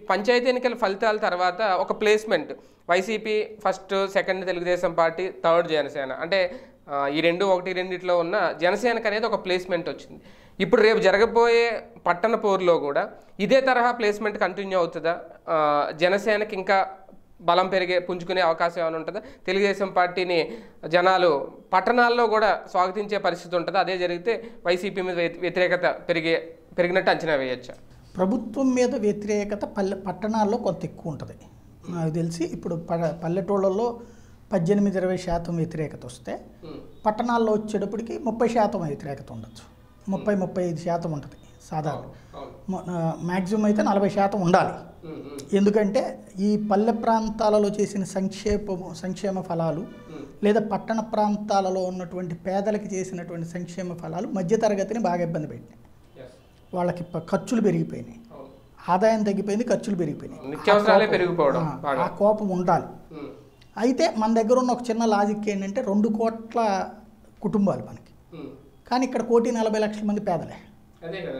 పంచాయతీ ఎన్నికల ఫలితాల తర్వాత ఒక placement YCP first second Telugu Desam party third Janasena అంటే ఆ, ఈ రెండు ఒకటి రెండిట్లో ఉన్న జనసేనకు అనేది ఒక ప్లేస్మెంట్ వచ్చింది ఇప్పుడు రేపు జరగబోయే పట్టణ పోరులో కూడా ఇదే తరహా ప్లేస్మెంట్ కంటిన్యూ అవుతుందా ఆ, జనసేనకి ఇంకా బలం పెరిగే పుంజుకునే అవకాశం ఏమైనా ఉంటుందా తెలుగుదేశం పార్టీని జనాలు పట్టణాల్లో కూడా స్వాగతించే పరిస్థితి ఉంటుందా అదే జరిగితే వైసీపీ మీద వ్య- వ్యతిరేకత పెరిగే పెరిగినట్టు అంచనా వేయచ్చా ప్రభుత్వం మీద వ్యతిరేకత పల్లె పట్టణాల్లో కొంత ఎక్కువ ఉంటుంది నాకు తెలిసి ఇప్పుడు ప- పల్లెటూళ్ళల్లో పద్దెనిమిది ఇరవై శాతం వ్యతిరేకత వస్తే పట్టణాల్లో వచ్చేటప్పటికి ముప్పై శాతం వ్యతిరేకత ఉండొచ్చు ముప్పై ముప్పై ఐదు శాతం ఉంటుంది సాధారణ మ్యాక్సిమం అయితే నలభై శాతం ఉండాలి ఎందుకంటే ఈ పల్లె ప్రాంతాలలో చేసిన సంక్షేమము సంక్షేమ ఫలాలు లేదా పట్టణ ప్రాంతాలలో ఉన్నటువంటి పేదలకి చేసినటువంటి సంక్షేమ ఫలాలు మధ్యతరగతిని బాగా ఇబ్బంది పెట్టినాయి వాళ్ళకి ప- ఖర్చులు పెరిగిపోయినాయి ఆదాయం తగ్గిపోయింది ఖర్చులు పెరిగిపోయినాయి నిత్యావసరాలే ఆ కోపం- పెరిగిపోవడం ఆ, బాగా. ఆ కోపం ఉండాలి అయితే మన దగ్గర ఉన్న ఒక చిన్న లాజిక్ ఏంటంటే రెండు కోట్ల కుటుంబాలు మనకి కానీ ఇక్కడ కోటి నలభై లక్షల మంది పేదలే అదే కదా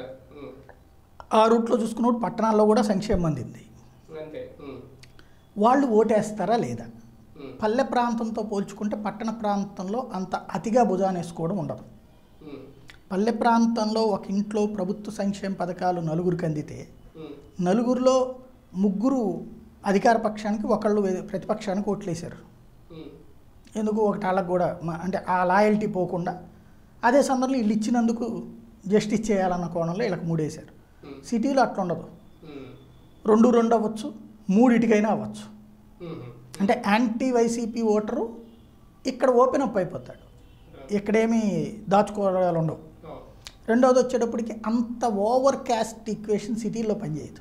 ఆ రూట్లో చూసుకున్నప్పుడు పట్టణాల్లో కూడా సంక్షేమం అందింది అంతే వాళ్ళు ఓటేస్తారా లేదా పల్లె ప్రాంతంతో పోల్చుకుంటే పట్టణ ప్రాంతంలో అంత అతిగా భుజానేసుకోవడం ఉండదు పల్లె ప్రాంతంలో ఒక ఇంట్లో ప్రభుత్వ సంక్షేమ పథకాలు నలుగురికి అందితే నలుగురిలో ముగ్గురు అధికార పక్షానికి ఒకళ్ళు వే- ప్రతిపక్షానికి ఓట్లేశారు ఎందుకు ఒకటి వాళ్ళకు కూడా మ- అంటే ఆ లాయల్టీ పోకుండా అదే సందర్భంలో వీళ్ళు ఇచ్చినందుకు జస్టిస్ చేయాలన్న కోణంలో వీళ్ళకి మూడేశారు సిటీలో అట్లా ఉండదు రెండు రెండు అవ్వచ్చు మూడిటికైనా అవ్వచ్చు అంటే యాంటీ వైసీపీ ఓటరు ఇక్కడ ఓపెన్ అప్ అయిపోతాడు ఇక్కడేమీ దాచుకోవడాలు ఉండవు రెండవది వచ్చేటప్పటికి అంత ఓవర్ క్యాస్ట్ ఈక్వేషన్ సిటీల్లో పనిచేయదు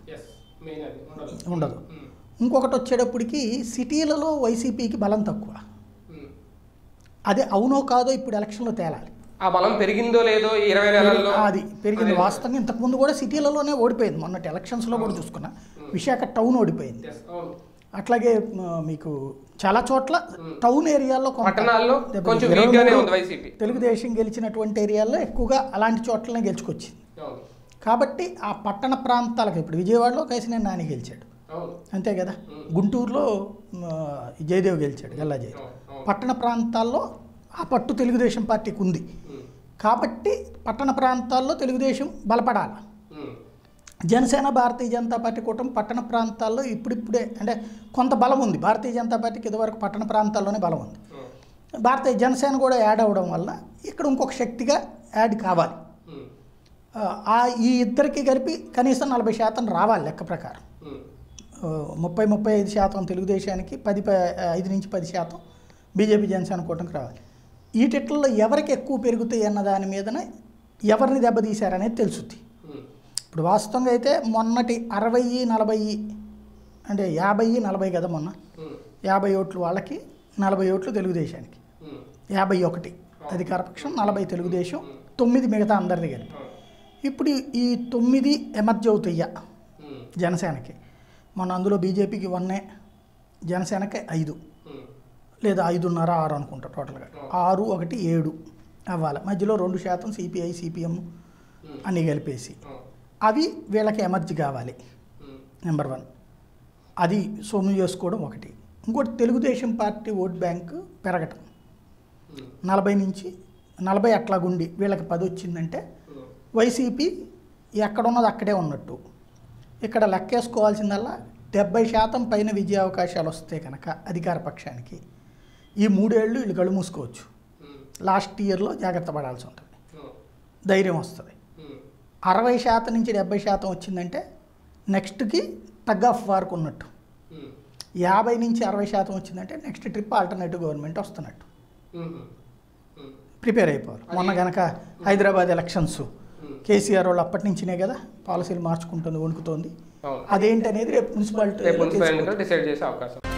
ఉండదు ఇంకొకటి వచ్చేటప్పటికి సిటీలలో వైసీపీకి బలం తక్కువ అదే అవునో కాదో ఇప్పుడు ఎలక్షన్లో తేలాలి ఆ బలం పెరిగిందో లేదో ఈ ఇరవై నెలల్లో అది పెరిగింది వాస్తవంగా ఇంతకుముందు కూడా సిటీలలోనే ఓడిపోయింది మొన్నటి ఎలక్షన్స్లో కూడా చూసుకున్నా విశాఖ టౌన్ ఓడిపోయింది Yes, అవును. అట్లాగే ఆ, మీకు చాలా చోట్ల టౌన్ ఏరియాల్లో కొంత పట్టణాల్లో దెబ్బతింది. కొంచెం ఇరవై weak గానే మూడు ఉంది వైసీపీ తెలుగుదేశం గెలిచినటువంటి ఏరియాల్లో ఎక్కువగా అలాంటి చోట్లనే గెలుచుకొచ్చింది అవును కాబట్టి ఆ పట్టణ ప్రాంతాలకు ఇప్పుడు విజయవాడలో కేసినేని నాని గెలిచాడు అవును అంతే కదా గుంటూరులో ఆ, జయదేవ్ గెలిచాడు గల్లా జయదేవ్ అవును, అవును. పట్టణ ప్రాంతాల్లో ఆ పట్టు తెలుగుదేశం పార్టీకి ఉంది ఉమ్, కాబట్టి పట్టణ ప్రాంతాల్లో తెలుగుదేశం బలపడాలి ఉమ్, జనసేన భారతీయ జనతా పార్టీ కూటమి పట్టణ ప్రాంతాల్లో ఇప్పుడిప్పుడే అంటే కొంత బలం ఉంది భారతీయ జనతా పార్టీకి ఇదివరకు పట్టణ ప్రాంతాల్లోనే బలం ఉంది ఉమ్, భారతీయ జనసేన కూడా యాడ్ అవ్వడం వల్ల ఇక్కడ ఇంకొక శక్తిగా యాడ్ కావాలి ఉమ్, ఆ, ఆ ఈ ఇద్దరికి కలిపి కనీసం నలభై శాతం రావాలి లెక్క ప్రకారం ఉమ్, ఆ, ముప్పై ముప్పై ఐదు శాతం తెలుగుదేశానికి పది ప- ఐదు నుంచి పది శాతం బీజేపీ జనసేన కూటమికి రావాలి వీటిట్లో ఎవరికి ఎక్కువ పెరుగుతాయి అన్న దాని మీదనే ఎవరిని దెబ్బతీశారనేది తెలుసుద్ది ఉమ్, ఇప్పుడు వాస్తవంగా అయితే మొన్నటి అరవై నలభై అంటే యాభై నలభై కదా మొన్న ఉమ్, యాభై ఓట్లు వాళ్ళకి నలభై ఓట్లు తెలుగుదేశానికి ఉమ్, యాభై ఒకటి అధికార పక్షం నలభై తెలుగుదేశం తొమ్మిది మిగతా అందరిది కలిపి అవును. ఇప్పుడు ఈ తొమ్మిది ఎమర్జ్ అవుతాయ్యా ఉమ్, జనసేనకి మొన్న అందులో బీజేపీకి వన్నే జనసేనకి ఐదు ఉమ్, లేదా ఐదున్నర ఆరు అనుకుంటా టోటల్గా ఆరు ఒకటి ఏడు అవ్వాలి మధ్యలో రెండు శాతం సిపిఐ సిపిఎం ఉమ్, అన్నీ కలిపేసి అవును. అవి వీళ్ళకి ఎమర్జ్ కావాలి ఉమ్, నెంబర్ వన్ అది సొమ్ము చేసుకోవడం ఒకటి ఇంకోటి తెలుగుదేశం పార్టీ ఓట్ బ్యాంక్ పెరగటం ఉమ్, నలభై నుంచి నలభై అట్లాగుండి వీళ్ళకి పది వచ్చిందంటే ఉమ్, వైసీపీ ఎక్కడున్నది అక్కడే ఉన్నట్టు ఇక్కడ లెక్కేసుకోవాల్సిందల్లా డెబ్బై శాతం పైన విజయ అవకాశాలు వస్తే కనుక అధికార పక్షానికి ఈ మూడేళ్ళు వీళ్ళు కళ్ళు మూసుకోవచ్చు ఉమ్, లాస్ట్ ఇయర్లో జాగ్రత్త పడాల్సి ఉంటుంది అవును. ధైర్యం వస్తుంది ఉమ్, అరవై శాతం నుంచి డెబ్బై శాతం వచ్చిందంటే నెక్స్ట్కి టగ్ ఆఫ్ వార్క్ ఉన్నట్టు ఉమ్, యాభై నుంచి అరవై శాతం వచ్చిందంటే నెక్స్ట్ ట్రిప్ ఆల్టర్నేటివ్ గవర్నమెంట్ వస్తున్నట్టు ఉమ్, ఉమ్, ప్రిపేర్ అయిపోవాలి మొన్న కనుక హైదరాబాద్ ఎలక్షన్స్ ఉమ్, కేసీఆర్ వాళ్ళు అప్పటి నుంచినే కదా పాలసీలు మార్చుకుంటుంది వణుకుతోంది అవును అదేంటనేది రేపు మున్సిపాలిటీ రేపు మున్సిపల్ ఎన్నికలు డిసైడ్ చేసే అవకాశం